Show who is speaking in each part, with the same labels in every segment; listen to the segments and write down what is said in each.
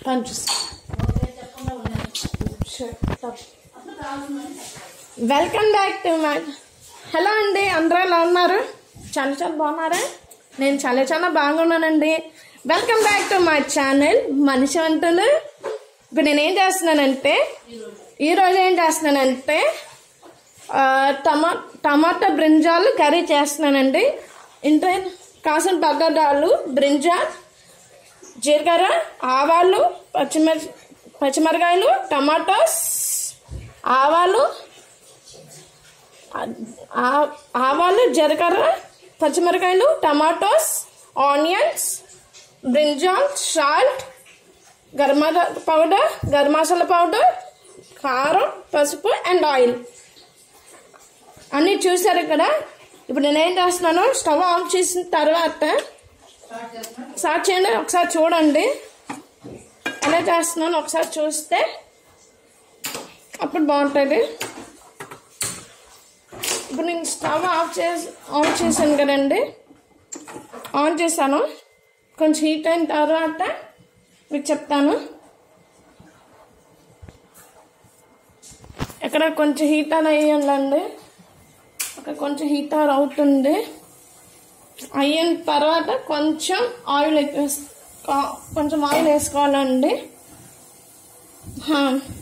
Speaker 1: పంచు welcome back to my hello అండి అందరూ ఎలా ఉన్నారు చాలా చాలా బాగున్నారా నేను చాలా చాలా బాగున్నానండి welcome back to my channel మనిషి వంటలు ఇప్పుడు నేనేం చేస్తున్నానంటే ఈరోజు ఏం చేస్తున్నానంటే ఆ, టమా టమాటా బ్రింజాలు కర్రీ చేస్తున్నానండి ఇంటే కాసిన పదార్థాలు బ్రింజాల్ జీలకర్ర ఆవాలు పచ్చిమిర్చి పచ్చిమిరకాయలు టమాటోస్ ఆవాలు ఆ- ఆవాలు జీలకర్ర పచ్చిమిరకాయలు tomatoes onions brinjal salt garam మసా- పౌడర్ గరం మసాలా పౌడర్ కారం పసుపు అండ్ ఆయిల్ అన్నీ చూసారు ఇక్కడ ఇప్పుడు నేనేం చేస్తున్నాను స్టవ్ ఆఫ్ చేసిన తర్వాత స్టార్ట్ చేయండి ఒకసారి చూడండి ఎలా చేస్తున్నాను ఒకసారి చూస్తే అప్పుడు బాగుంటుంది ఇప్పుడు నేను స్టవ్ ఆఫ్ చేసి ఆన్ చేశాను కదండి ఆన్ చేశాను కొంచెం హీట్ అయిన తర్వాత మీకు చెప్తాను ఇక్కడ కొంచెం హీటర్ అయ్యండి అక్కడ కొంచెం హీటర్ అవుతుంది అయిన తర్వాత కొంచెం ఆయిల్ ఎక్కువ వేస్- కా- కొంచెం ఆయిల్ వేసుకోవాలండి హా.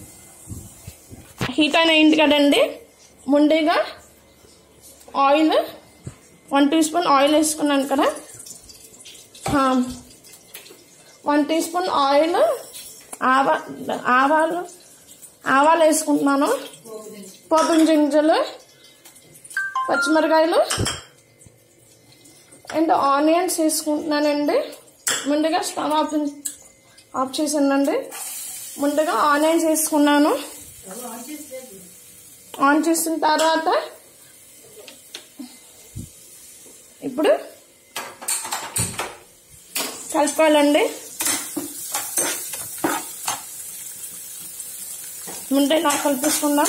Speaker 1: హీట్ అయిన అయింది కదండి ముందుగా oil one teaspoon oil వేసుకున్నాను కదా హా. వన్ టీ స్పూన్ ఆయిల్ ఆవా ఆవాలు ఆవాలు వేసుకుంటున్నాను పోపు గింజలు పచ్చిమిరకాయలు అండ్ ఆనియన్స్ వేసుకుంటున్నానండి ముందుగా స్టవ్ ఆఫ్ ఆఫ్ చేసానండి ముందుగా ఆనియన్స్ వేసుకున్నాను ఆన్ చేసిన తర్వాత ఇప్పుడు కలుపుకోవాలండి ముందే నాకు కలిపేసుకుందాం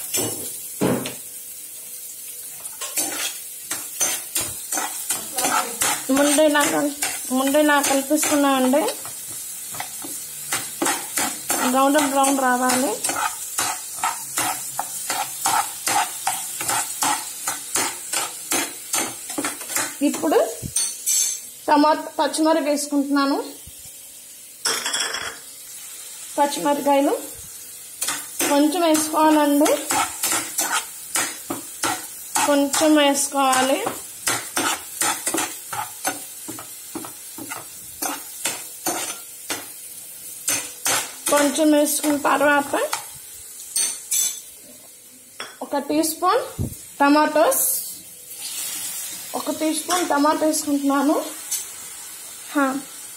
Speaker 1: ముందే నాకు ముందే నాకు కల్పిస్తున్నామండి బ్రౌన్ బ్రౌన్ రావాలి ఇప్పుడు టమాటా పచ్చిమిరప వేసుకుంటున్నాను పచ్చిమిరకాయలు కొంచెం వేసుకోవాలండి కొంచెం వేసుకోవాలి కొంచెం వేసుకున్న తర్వాత ఒక టీ స్పూన్ టమాటోస్ ఒక టీ స్పూన్ టమాటో వేసుకుంటున్నాను హా.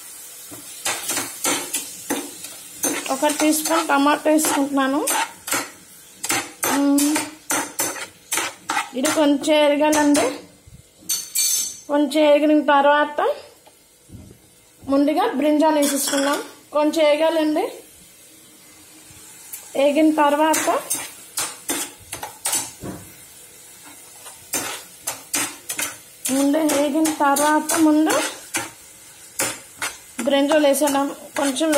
Speaker 1: ఒక టీ స్పూన్ టమాటో వేసుకుంటున్నాను మ్మ్. ఇది కొంచెం ఎరగాలండి కొంచెం ఎరిగిన తర్వాత ముందుగా బ్రింజాలు వేసేసుకున్నాం కొంచెం వేగాలండి వేగిన తర్వాత ముందు వేగిన తర్వాత ముందు బ్రింజాలు వేసాను కొంచెం